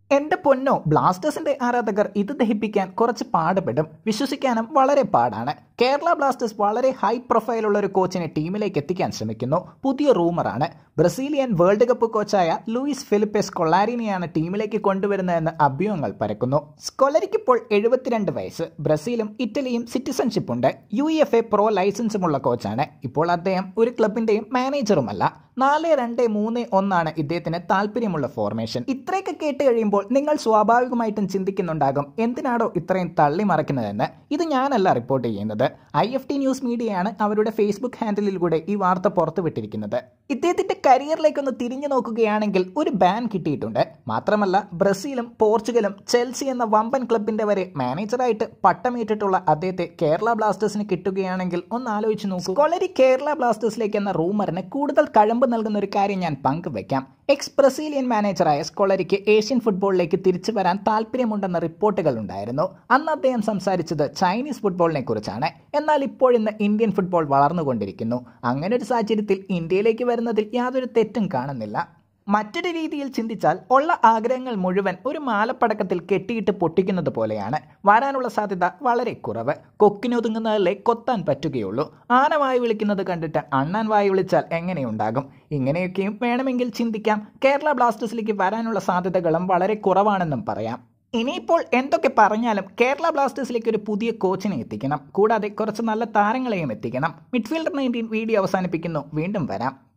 എന്റെ പൊന്നോ ബ്ലാസ്റ്റേഴ്സിന്റെ ആരാധകർ ഇത് ദഹിപ്പിക്കാൻ കുറച്ച് പാടുപെടും വിശ്വസിക്കാനും വളരെ പാടാണ് കേരള ബ്ലാസ്റ്റേഴ്സ് വളരെ ഹൈ പ്രൊഫൈലുള്ള ഒരു കോച്ചിനെ ടീമിലേക്ക് എത്തിക്കാൻ ശ്രമിക്കുന്നു പുതിയ റൂമറാണ് ബ്രസീലിയൻ വേൾഡ് കപ്പ് കോച്ചായ ലൂയിസ് ഫിലിപ്പെസ് കൊള്ളാരിനെയാണ് ടീമിലേക്ക് കൊണ്ടുവരുന്നതെന്ന് അഭ്യൂഹങ്ങൾ പരക്കുന്നു സ്കൊലരിക്ക് ഇപ്പോൾ എഴുപത്തിരണ്ട് വയസ്സ് ബ്രസീലും ഇറ്റലിയും സിറ്റിസൺഷിപ്പ് ഉണ്ട് യു എഫ് എ പ്രോ ലൈസൻസുമുള്ള കോച്ചാണ് ഇപ്പോൾ അദ്ദേഹം ഒരു ക്ലബിന്റെയും മാനേജറുമല്ല നാല് രണ്ട് മൂന്ന് ഒന്നാണ് ഇദ്ദേഹത്തിന് താല്പര്യമുള്ള ഫോർമേഷൻ ഇത്രയൊക്കെ കേട്ട് കഴിയുമ്പോൾ നിങ്ങൾ സ്വാഭാവികമായിട്ടും ചിന്തിക്കുന്നുണ്ടാകും എന്തിനാണോ ഇത്രയും തള്ളി മറക്കുന്നതെന്ന് ഇത് ഞാനല്ല റിപ്പോർട്ട് ചെയ്യുന്നത് ഐ എഫ് ടി ന്യൂസ് മീഡിയയാണ് അവരുടെ ഫേസ്ബുക്ക് ഹാൻഡിലിലൂടെ ഈ വാർത്ത പുറത്തുവിട്ടിരിക്കുന്നത് ഇദ്ദേഹത്തിന്റെ കരിയറിലേക്കൊന്ന് തിരിഞ്ഞു നോക്കുകയാണെങ്കിൽ ഒരു ബാൻ കിട്ടിയിട്ടുണ്ട് മാത്രമല്ല ബ്രസീലും പോർച്ചുഗലും ചെൽസി എന്ന വമ്പൻ ക്ലബിന്റെ വരെ മാനേജറായിട്ട് പട്ടമേറ്റിട്ടുള്ള അദ്ദേഹത്തെ കേരള ബ്ലാസ്റ്റേഴ്സിന് കിട്ടുകയാണെങ്കിൽ ഒന്ന് ആലോചിച്ച് നോക്കൂ കൊളരി കേരള ബ്ലാസ്റ്റേഴ്സിലേക്ക് എന്ന റൂമറിന് കൂടുതൽ കഴമ്പ് നൽകുന്ന ഒരു കാര്യം ഞാൻ പങ്കുവെക്കാം എക്സ് ബ്രസീലിയൻ മാനേജറായ സ്കൊളരിക്ക് ഏഷ്യൻ ഫുട്ബോളിലേക്ക് തിരിച്ചു വരാൻ താല്പര്യമുണ്ടെന്ന റിപ്പോർട്ടുകൾ ഉണ്ടായിരുന്നു അന്ന് അദ്ദേഹം സംസാരിച്ചത് ചൈനീസ് ഫുട്ബോളിനെ കുറിച്ചാണ് എന്നാൽ ഇപ്പോഴിന്ന് ഇന്ത്യൻ ഫുട്ബോൾ വളർന്നുകൊണ്ടിരിക്കുന്നു അങ്ങനെ ഒരു സാഹചര്യത്തിൽ ഇന്ത്യയിലേക്ക് വരുന്നതിൽ യാതൊരു തെറ്റും കാണുന്നില്ല മറ്റൊരു രീതിയിൽ ചിന്തിച്ചാൽ ഉള്ള ആഗ്രഹങ്ങൾ മുഴുവൻ ഒരു മാലപ്പടക്കത്തിൽ കെട്ടിയിട്ട് പൊട്ടിക്കുന്നത് പോലെയാണ് വരാനുള്ള സാധ്യത വളരെ കുറവ് കൊക്കിനൊതുങ്ങുന്നതല്ലേ കൊത്താൻ പറ്റുകയുള്ളൂ ആന വായി വിളിക്കുന്നത് കണ്ടിട്ട് അണ്ണാൻ വായി വിളിച്ചാൽ എങ്ങനെയുണ്ടാകും ഇങ്ങനെയൊക്കെയും വേണമെങ്കിൽ ചിന്തിക്കാം കേരള ബ്ലാസ്റ്റേഴ്സിലേക്ക് വരാനുള്ള സാധ്യതകളും വളരെ കുറവാണെന്നും പറയാം ഇനിയിപ്പോൾ എന്തൊക്കെ പറഞ്ഞാലും കേരള ബ്ലാസ്റ്റേഴ്സിലേക്ക് ഒരു പുതിയ കോച്ചിനെ എത്തിക്കണം കൂടാതെ കുറച്ച് നല്ല താരങ്ങളെയും എത്തിക്കണം മിഡ്ഫീൽഡർ നയൻറ്റീൻ വീഡിയോ അവസാനിപ്പിക്കുന്നു വീണ്ടും വരാം